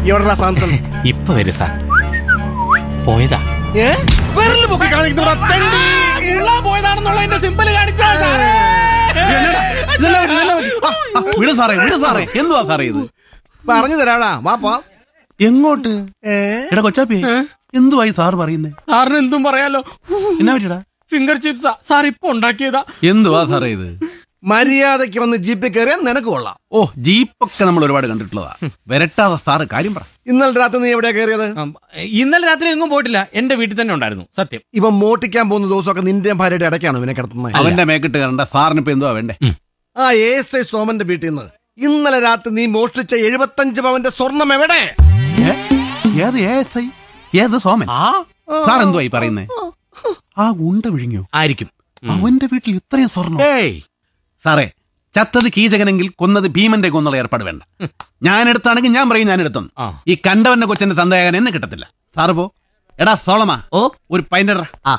എവിടെടാ സാംസൺ ഇപ്പൊ വരും സാർ പോയതാ ഏ വിരല് പൊക്കി കാണിക്കുന്നവരാ തെണ്ടി ഉള്ളാൻ പോയതാണെന്നുള്ളതിന്റെ സിമ്പിൾ കാണിച്ചാ സാറേ ഇതെല്ലാം പറ്റി, ഇതെല്ലാം പറ്റി. ആ, ആ, വിട് സാറേ വിട് സാറേ എന്തുവാ സാറേ ഇത് പറഞ്ഞു തരാടാ വാപ്പാ എങ്ങോട്ട് ഏ എടാ കൊച്ചാപ്പി എന്തുവായി സാർ പറയുന്നേ സാറിന് എന്തും പറയാലോ എന്നാ പറ്റിയടാ ഫിംഗർ ചിപ്സാ സാർ ഇപ്പൊ ഉണ്ടാക്കിയതാ എന്തുവാ സാറേ ഇത് മര്യാദയ്ക്ക് വന്ന് ജീപ്പിൽ കയറിയാൽ നിനക്ക് കൊള്ളാം ഓ ജീപ്പൊക്കെ നമ്മൾ ഒരുപാട് കണ്ടിട്ടുള്ളതാ വരട്ടാതെ സാറ് കാര്യം പറ ഇന്നലെ രാത്രി നീ എവിടെയാ കയറിയത് ഇന്നലെ രാത്രി എങ്ങും പോയിട്ടില്ല എന്റെ വീട്ടിൽ തന്നെ ഉണ്ടായിരുന്നു സത്യം ഇവൻ മോട്ടിക്കാൻ പോകുന്ന ദിവസമൊക്കെ നിന്റെ ഭാര്യയുടെ ഇടയ്ക്കാണ് ഇവനെ കിടത്തുന്നത് അവന്റെ മേക്കിട്ട് കയറണ്ട സാറിന് ഇപ്പൊ എന്തുവാ വേണ്ടേ ആ എസ് ഐ സോമന്റെ വീട്ടിൽ നിന്ന് ഇന്നലെ രാത്രി നീ മോഷ്ടിച്ച എഴുപത്തഞ്ച് പവന്റെ സ്വർണം എവിടെ ഏ? ഏത് എ എസ് ഐ ഏത് സോമൻ ആ സാർ എന്തുവായി പറയുന്നേ ആ ഉണ്ട വിഴുങ്ങിയോ ആയിരിക്കും അവന്റെ വീട്ടിൽ ഇത്രയും സ്വർണ്ണം ഏയ് സാറേ ചത്തത് കീചകനെങ്കിൽ കൊന്നത് ഭീമന്റെ കൊന്നുള്ള ഏർപ്പാട് വേണ്ട ഞാൻ എടുത്താണെങ്കിൽ ഞാൻ പറയും ഞാൻ എടുത്തു ആ. ഈ കണ്ടവന്റെ കൊച്ചന്റെ തന്തയാകാൻ എന്നെ കിട്ടത്തില്ല സാറ് പോ എടാ സോളമാ ഓ ഒരു പൈൻഡർ ആ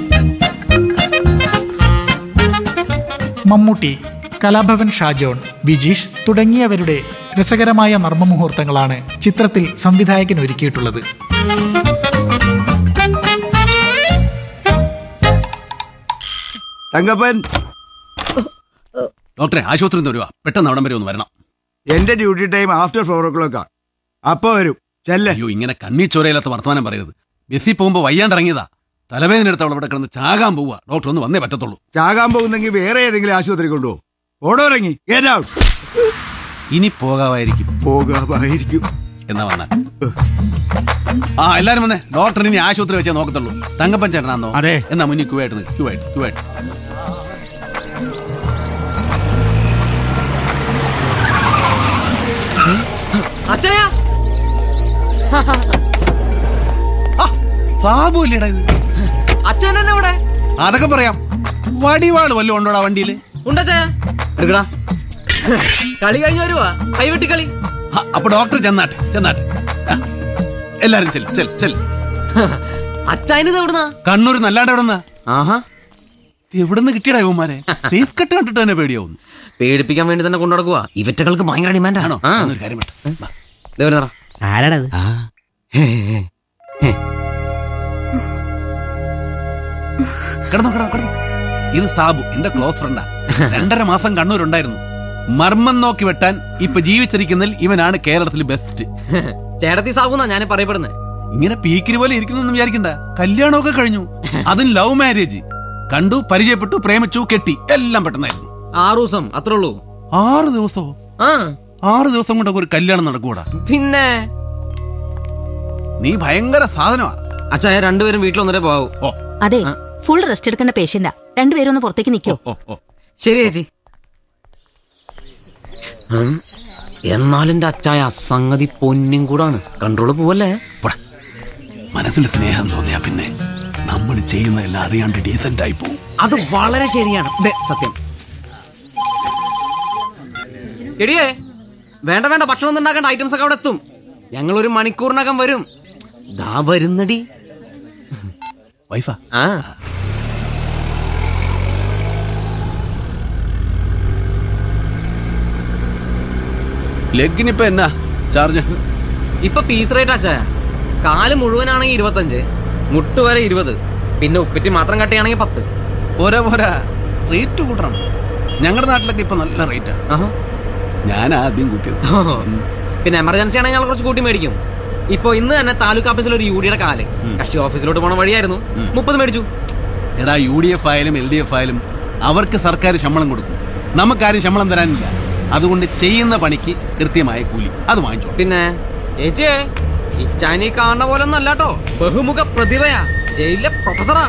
മമ്മൂട്ടി കലാഭവൻ ഷാജോൺ ബിജീഷ് തുടങ്ങിയവരുടെ രസകരമായ നർമ്മമുഹൂർത്തങ്ങളാണ് ചിത്രത്തിൽ സംവിധായകൻ ഒരുക്കിയിട്ടുള്ളത് തങ്കപ്പൻ ഡോക്ടറെ ആശുപത്രി വരുവാ പെട്ടെന്ന് അവിടം വരെ ഒന്ന് വരണം എന്റെ ഡ്യൂട്ടി ടൈം ആഫ്റ്റർ ഫോർ ഓ ക്ലോക്കാ അപ്പൊ വരും ചെല്ലേ അയ്യോ ഇങ്ങനെ കണ്ണീ ചോരയില്ലാത്ത വർത്തമാനം പറയരുത് ബസ്സിൽ പോകുമ്പോ വയ്യാണ്ടിറങ്ങിയതാ തലവേദന എടുത്ത് അവൾ ഇവിടെ കിടന്ന് ചാകാൻ പോവുക ഡോക്ടർ ഒന്ന് വന്നേ പറ്റത്തുള്ളൂ ചാകാൻ പോകുന്നെങ്കിൽ വേറെ ഏതെങ്കിലും ആശുപത്രി കൊണ്ടുപോകും ഓടോറങ്ങി ഗെറ്റ് ഔട്ട് ഇനി പോകാമായിരിക്കും പോകാമായിരിക്കും എന്നാ വന്ന ആ എല്ലാരും വന്നേ ഡോക്ടർ ഇനി ആശുപത്രി വെച്ചേ നോക്കത്തുള്ളൂ തങ്കപ്പൻ ചേട്ടനാന്നോ അതെ. എന്നാ മുന്നിൽ ക്യൂവായിട്ട് നിൽക്ക്, ക്യൂവായിട്ട് ക്യൂവായിട്ട് അച്ഛനാ ആ, സാബു അല്ലേടാ ഇത് അച്ഛൻ തന്നെ ഇവിടെ അതൊക്കെ പറയാം വടിവാള് വല്ലതും ഉണ്ടോടാ വണ്ടിയില് ഉണ്ടച്ചായ എടുക്കടാ കളി കഴിഞ്ഞ് വരുവാ കൈവെട്ടി കളി ആ, അപ്പൊ ഡോക്ടർ ചെന്നാട്ടെ ചെന്നാട്ടെ ആ, എല്ലാരും ചെൽ ചെൽ ചെൽ അച്ചായനിത് എവിടുന്നാ കണ്ണൂർ നല്ലാണ്ട് എവിടെ ആഹാ എവിടുന്ന് കിട്ടിയടാ ഇവന്മാരെ ഫേസ് കട്ട് കണ്ടിട്ട് തന്നെ പേടിയാവുന്നു പേടിപ്പിക്കാൻ വേണ്ടി തന്നെ കൊണ്ടു നടക്കുക ഇവറ്റകൾക്ക് ഭയങ്കര ഡിമാൻഡ് ആണോ ആണോ എന്നൊരു കാര്യം പറ്റ ആരാടത് കിടന്നോ കിടന്നോ കിടന്നോ ഇത് സാബു എന്റെ ക്ലോസ് ഫ്രണ്ടാ രണ്ടര മാസം കണ്ണൂരുണ്ടായിരുന്നു മർമ്മം നോക്കി വെട്ടാൻ ഇപ്പൊ ജീവിച്ചിരിക്കുന്നതിൽ ഇവനാണ് കേരളത്തിൽ ബെസ്റ്റ് ചേട്ടത്തി സാബുന്നാ ഞാൻ പറയപ്പെടുന്നത് ഇങ്ങനെ പീക്കിന് പോലെ ഇരിക്കുന്നൊന്നും വിചാരിക്കണ്ട കല്യാണമൊക്കെ കഴിഞ്ഞു അതും ലവ് മാരേജ് കണ്ടു പരിചയപ്പെട്ടു പ്രേമിച്ചു കെട്ടി എല്ലാം പെട്ടെന്നായിരുന്നു ആറു ദിവസം അത്രേ ഉള്ളൂ ആറ് ദിവസമോ ആ ആറ് ദിവസം കൊണ്ടൊക്കെ ഒരു കല്യാണം നടക്കൂടാ പിന്നെ നീ ഭയങ്കര സാധനമാ അച്ചായ രണ്ടുപേരും വീട്ടിൽ വന്നിട്ടേ പോകൂ ഓ അതെ ഫുൾ റെസ്റ്റ് എടുക്കേണ്ട പേഷ്യന്റാ രണ്ടുപേരും ഒന്ന് പുറത്തേക്ക് നിൽക്കോ ഓ ഓ ശരി ചേച്ചി ഉം. എന്നാലും എന്റെ അച്ചായ സംഗതി പൊന്നും കൂടാണ് കൺട്രോള് പോവല്ലേ പോടാ. മനസ്സിൽ സ്നേഹം തോന്നിയാ പിന്നെ നമ്മൾ ചെയ്യുന്നതെല്ലാം അറിയാണ്ട് ഡീസന്റ് ആയി പോകും അത് വളരെ ശരിയാണ് ദേ, സത്യം എടിയേ വേണ്ട വേണ്ട ഭക്ഷണം ഒന്നും ഉണ്ടാക്കേണ്ട ഐറ്റംസ് ഒക്കെ അവിടെ എത്തും ഞങ്ങൾ ഒരു മണിക്കൂറിനകം വരും ദാ വരുന്നടി വൈഫാ ആ ലെഗിനിപ്പോ എന്നാ ചാർജ് ഇപ്പൊ പീസ് റേറ്റ് അച്ചായ കാല് മുഴുവനാണെങ്കിൽ ഇരുപത്തഞ്ച് മുട്ട് വരെ ഇരുപത് പിന്നെ ഉപ്പിറ്റ് മാത്രം കട്ടിയാണെങ്കിൽ പത്ത് പോരാ പോരാ റേറ്റ് കൂട്ടണം ഞങ്ങളുടെ നാട്ടിലൊക്കെ ഇപ്പൊ നല്ല റേറ്റാ ആഹാ. ഞാൻ ആദ്യം കൂട്ടിയത് പിന്നെ എമർജൻസി ആണെങ്കിൽ ഞങ്ങൾ കുറച്ച് കൂട്ടി മേടിക്കും ഇപ്പൊ ഇന്ന് തന്നെ താലൂക്ക് ഓഫീസിൽ ഒരു യൂഡിയുടെ കാല് കക്ഷി ഓഫീസിലോട്ട് പോണ വഴിയായിരുന്നു മുപ്പത് മേടിച്ചു എടാ യു ഡി എഫ് ആയാലും എൽ ഡി എഫ് ആയാലും അവർക്ക് സർക്കാർ ശമ്പളം കൊടുക്കും നമുക്കാരും ശമ്പളം തരാനില്ല അതുകൊണ്ട് ചെയ്യുന്ന പണിക്ക് കൃത്യമായ കൂലി അത് വാങ്ങിച്ചോ പിന്നെ ചേച്ചിയെ ഇച്ചാനി കാണുന്ന പോലെ ഒന്നും അല്ലാട്ടോ ബഹുമുഖ പ്രതിഭയാ ജയിലിലെ പ്രൊഫസറാ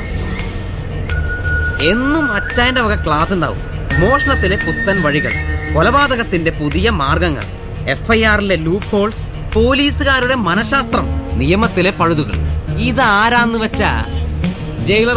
എന്നും അച്ചായന്റെ വക ക്ലാസ് ഉണ്ടാവും മോഷണത്തിലെ പുത്തൻ വഴികൾ കൊലപാതകത്തിന്റെ പുതിയ മാർഗങ്ങൾ എഫ് ഐ ആറിലെ ലൂപ്പ് ഹോൾസ് പോലീസുകാരുടെ മനഃശാസ്ത്രം നിയമത്തിലെ പഴുതുകൾ ഇതാരാന്ന് വെച്ചാ ജയിലർ